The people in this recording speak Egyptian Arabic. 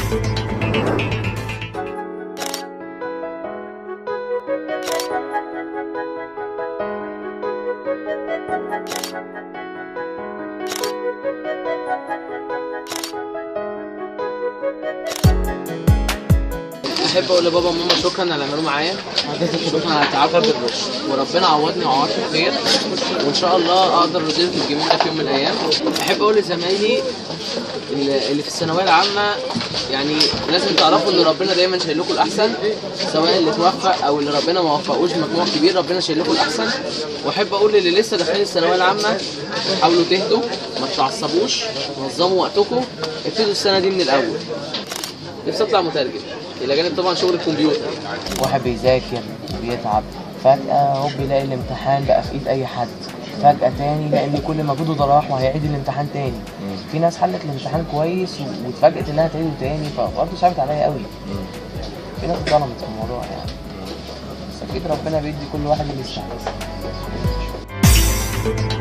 احب اقول لبابا وماما شكرا على اللي عملوه معايا شكرا على تعبهم وربنا عوضني وعوضكم خير وان شاء الله اقدر ارضيكم الجميل ده في يوم من الايام احب اقول لزمايلي اللي اللي في الثانويه العامه يعني لازم تعرفوا ان ربنا دايما شايل لكم الاحسن سواء اللي توفق او اللي ربنا ما وفقوش مجموع كبير ربنا شايل لكم الاحسن واحب اقول للي لسه داخلين الثانويه العامه حاولوا تهدوا ما تتعصبوش نظموا وقتكم ابتدوا السنه دي من الاول نفسي اطلع مترجم الى جانب طبعا شغل الكمبيوتر واحد بيذاكر وبيتعب فجأة هو بيلاقي الامتحان بقى في ايد اي حد فجأة تاني لأن كل مجهوده ده راح وهيعيد الامتحان تاني في ناس حلت الامتحان كويس و- واتفاجئت انها تعيده تاني فبرضه صعبت عليا قوي في ناس اتظلمت في الموضوع يعني بس اكيد ربنا بيدي كل واحد اللي يستحق